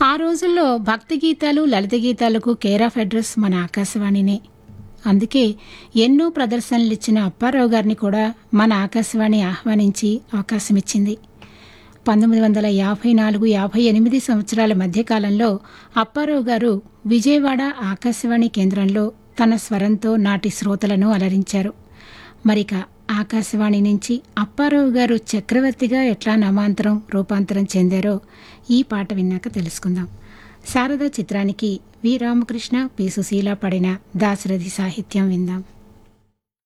ఆ రోజుల్లో భక్తి గీతాలు లలిత గీతాలకు కేర్ ఆఫ్ అడ్రస్ మన ఆకాశవాణినే అందుకే ఎన్నో ప్రదర్శనలు ఇచ్చిన అప్పారావు గారిని కూడా మన ఆకాశవాణి ఆహ్వానించి అవకాశం ఇచ్చింది పంతొమ్మిది వందల యాభై నాలుగు యాభై ఎనిమిది సంవత్సరాల మధ్యకాలంలో అప్పారావు గారు విజయవాడ ఆకాశవాణి కేంద్రంలో తన స్వరంతో నాటి శ్రోతలను అలరించారు మరిక ఆకాశవాణి నుంచి అప్పారావు గారు చక్రవర్తిగా ఎట్లా నామాంతరం రూపాంతరం చెందారో ఈ పాట విన్నాక తెలుసుకుందాం శారద చిత్రానికి వి రామకృష్ణ పి సుశీల పడిన దాశరథి సాహిత్యం విందాం